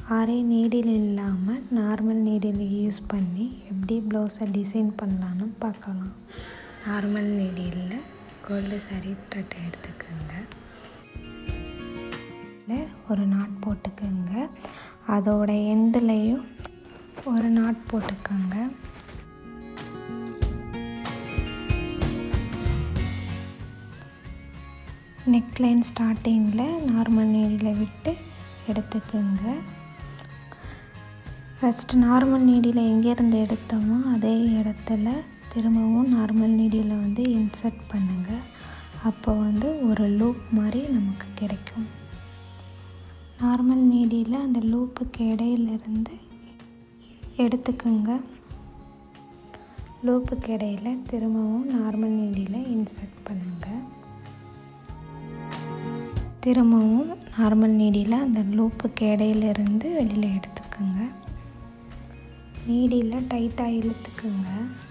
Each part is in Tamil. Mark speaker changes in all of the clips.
Speaker 1: ஆரி நீடில் இல்லாமல் நார்மல் நீடில் யூஸ் பண்ணி எப்படி ப்ளவுஸை டிசைன் பண்ணலான்னு பார்க்கலாம் நார்மல் நீடியில் கோல்டு சாரி த்ரெட் எடுத்துக்கோங்க ஒரு நாட் போட்டுக்கோங்க அதோட எண்டுலேயும் ஒரு நாட் போட்டுக்கோங்க நெக்லைன் ஸ்டார்டிங்கில் நார்மல் நீடியில் விட்டு எடுத்துக்கோங்க ஃபஸ்ட்டு நார்மல் நீடியில் எங்கேருந்து எடுத்தோமோ அதே இடத்துல திரும்பவும் நார்மல் நீடியில் வந்து இன்சர்ட் பண்ணுங்கள் அப்போ வந்து ஒரு லூப் மாதிரி நமக்கு கிடைக்கும் நார்மல் நீடியில் அந்த லூப்புக்கு இடையிலிருந்து எடுத்துக்கோங்க லூப்புக்கு இடையில் திரும்பவும் நார்மல் நீடியில் இன்சர்ட் பண்ணுங்கள் திரும்பவும் நார்மல் நீடியில் அந்த லூப்புக்கு இடையிலிருந்து வெளியில் எடுத்துக்கோங்க நீடியில் டைட்டாக இழுத்துக்குங்க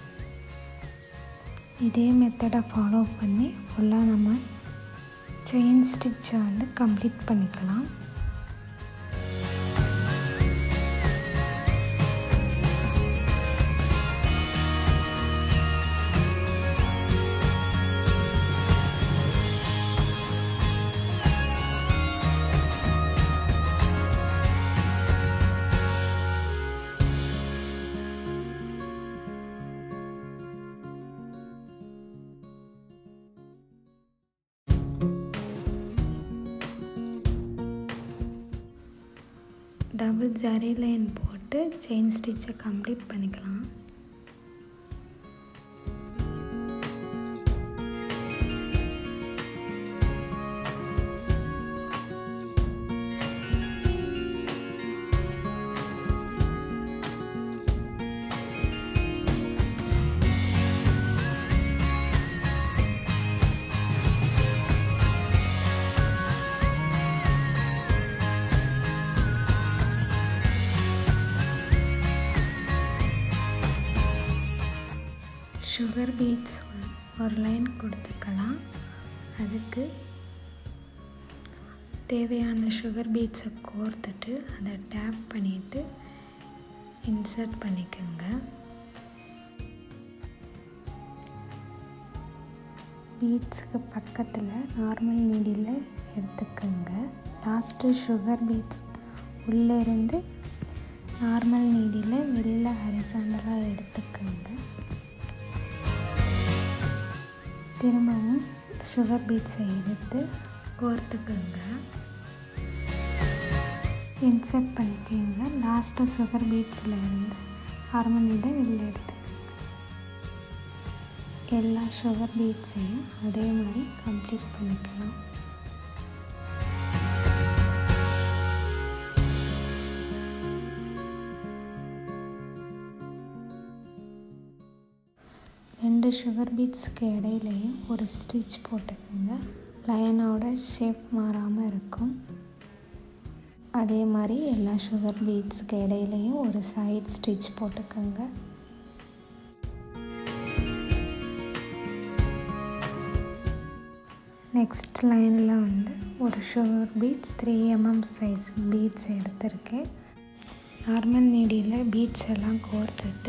Speaker 1: இதே மெத்தடை ஃபாலோ பண்ணி ஃபுல்லாக நம்ம செயின் ஸ்டிச்சை வந்து கம்ப்ளீட் பண்ணிக்கலாம் டபுள் ஜரி லைன் போட்டு செயின் ஸ்டிச்சை கம்ப்ளீட் பண்ணிக்கலாம் சுகர் பீட்ஸ் ஒரு லைன் கொடுத்துக்கலாம் அதுக்கு தேவையான சுகர் பீட்ஸை கோர்த்துட்டு அதை டேப் பண்ணிவிட்டு இன்சர்ட் பண்ணிக்கோங்க பீட்ஸுக்கு பக்கத்தில் நார்மல் நீடியில் எடுத்துக்கோங்க லாஸ்ட்டு சுகர் பீட்ஸ் உள்ளே இருந்து நார்மல் நீடியில் வெளியில் ஹரிசாண்டலாக எடுத்துக்கோங்க திரும்பவும் சுகர் பீட்ஸை எடுத்து கோர்த்துக்கோங்க இன்சர்ட் பண்ணிக்கோங்க லாஸ்ட்டு சுகர் பீட்ஸில் இருந்து ஹார்மோனியில் வெளியில் எடுத்து எல்லா சுகர் பீட்ஸையும் அதே மாதிரி கம்ப்ளீட் பண்ணிக்கலாம் ரெண்டு சுகர் பீட்ஸுக்கு இடையிலையும் ஒரு ஸ்டிச் போட்டுக்கோங்க லைனோட ஷேப் மாறாமல் இருக்கும் அதே மாதிரி எல்லா சுகர் பீட்ஸுக்கு இடையிலையும் ஒரு சைட் ஸ்டிச் போட்டுக்கோங்க நெக்ஸ்ட் லைனில் வந்து ஒரு sugar beads three mm size beads எடுத்திருக்கேன் நார்மல் நீடியில் பீட்ஸ் எல்லாம் கோர்த்துட்டு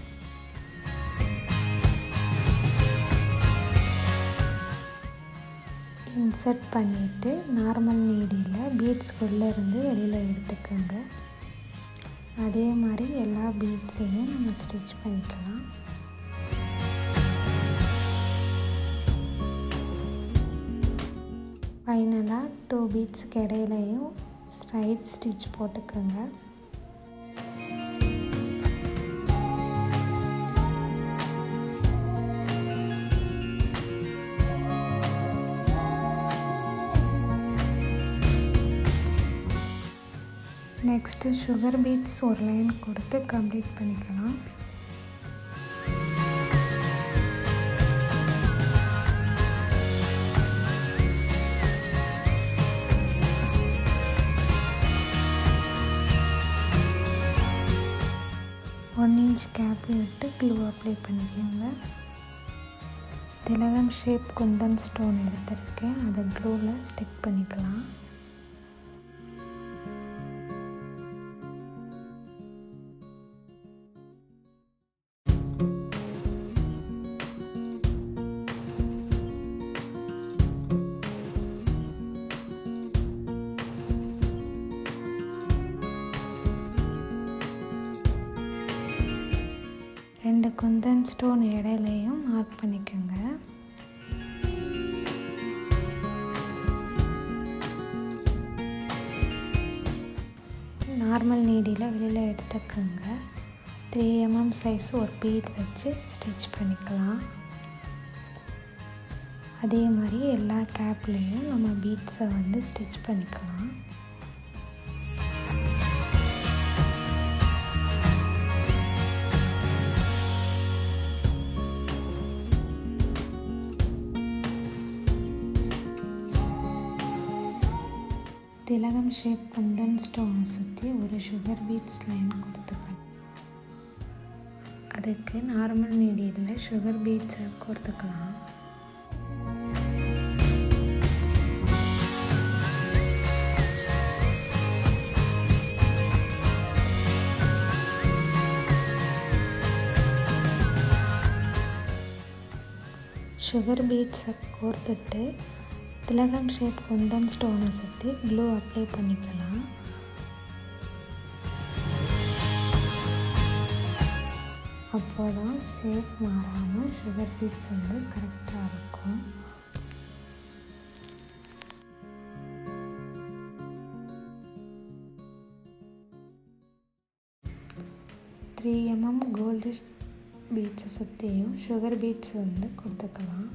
Speaker 1: இன்சர்ட் பண்ணிவிட்டு நார்மல் நீடியில் பீட்ஸ்குள்ளே இருந்து வெளியில் எடுத்துக்கோங்க அதே மாதிரி எல்லா பீட்ஸையும் நம்ம ஸ்டிச் பண்ணிக்கலாம் ஃபைனலாக டூ பீட்ஸ்க்கு இடையிலையும் ஸ்ட்ரைட் ஸ்டிச் போட்டுக்கோங்க நெக்ஸ்ட்டு சுகர் பீட்ஸ் ஒரு லைன் கொடுத்து கம்ப்ளீட் பண்ணிக்கலாம் ஒன் இன்ச் கேப் விட்டு க்ளூ அப்ளை பண்ணிக்கோங்க திலகம் ஷேப் குந்தன் ஸ்டோன் எடுத்திருக்கேன் அதை க்ளூவில் ஸ்டிக் பண்ணிக்கலாம் குந்தன் ஸ்டோன் இடையிலையும் மார்க் பண்ணிக்கோங்க நார்மல் நீடியில் வெளியில் எடுத்துக்கோங்க த்ரீ எம்எம் சைஸ் ஒரு பீட் வச்சு ஸ்டிச் பண்ணிக்கலாம் அதே மாதிரி எல்லா கேப்லேயும் நம்ம பீட்ஸை வந்து ஸ்டிச் பண்ணிக்கலாம் திலகம் ஷேப் குண்டன் ஸ்டோனை சுற்றி ஒரு சுகர் பீட்ஸ் லைன் கொடுத்துக்கலாம் அதுக்கு நார்மல் நீடியில் சுகர் பீட்ஸை கோர்த்துக்கலாம் சுகர் பீட்ஸை கோர்த்துட்டு திலகம் ஷேப் குந்தன் ஸ்டோனை சுற்றி க்ளூ அப்ளை பண்ணிக்கலாம் அப்போ தான் ஷேப் மாறாமல் சுகர் பீட்ஸ் வந்து கரெக்டாக இருக்கும் த்ரீ எம்எம் கோல்டு பீட்ஸை சுற்றியும் சுகர் பீட்ஸ் வந்து கொடுத்துக்கலாம்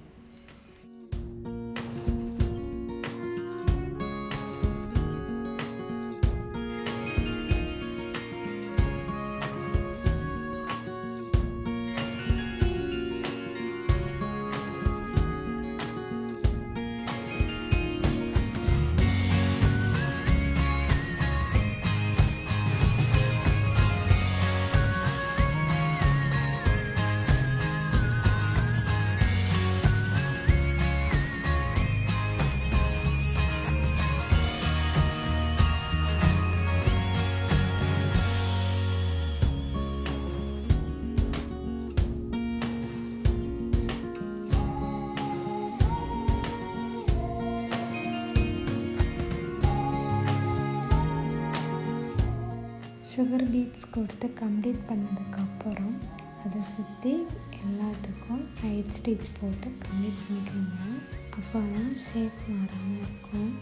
Speaker 1: சுகர் பீட்ஸ் கொடுத்து கம்ப்ளீட் பண்ணதுக்கப்புறம் அதை சுற்றி எல்லாத்துக்கும் சைட் ஸ்டிச் போட்டு கம்ப்ளீட் பண்ணிக்கோங்க அப்போ தான் ஷேப் மாறாமல் இருக்கும்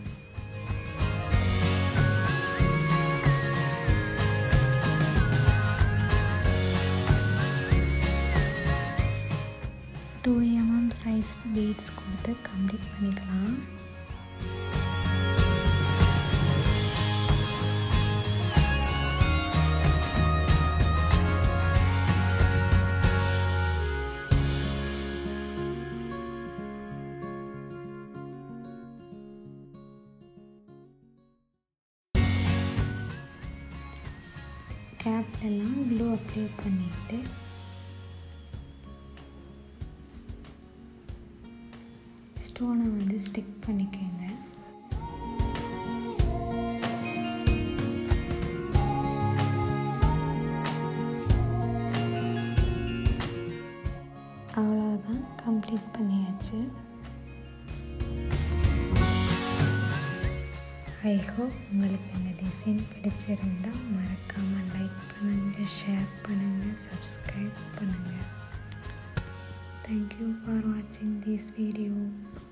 Speaker 1: டூ எம்எம் சைஸ் பீட்ஸ் கொடுத்து கம்ப்ளீட் பண்ணிக்கலாம் கேப்லெல்லாம் க்ளூ அப்ளை பண்ணிவிட்டு ஸ்டோனை வந்து ஸ்டிக் பண்ணிக்கோங்க அவ்வளோதான் கம்ப்ளீட் பண்ணியாச்சு ஐ ஹோப் உங்களுக்கு இந்த டிசைன் பிடிச்சிருந்தா மறக்காமல் லைக் பண்ணுங்கள் ஷேர் பண்ணுங்கள் சப்ஸ்கிரைப் பண்ணுங்கள் தேங்க்யூ ஃபார் வாட்சிங் திஸ் வீடியோ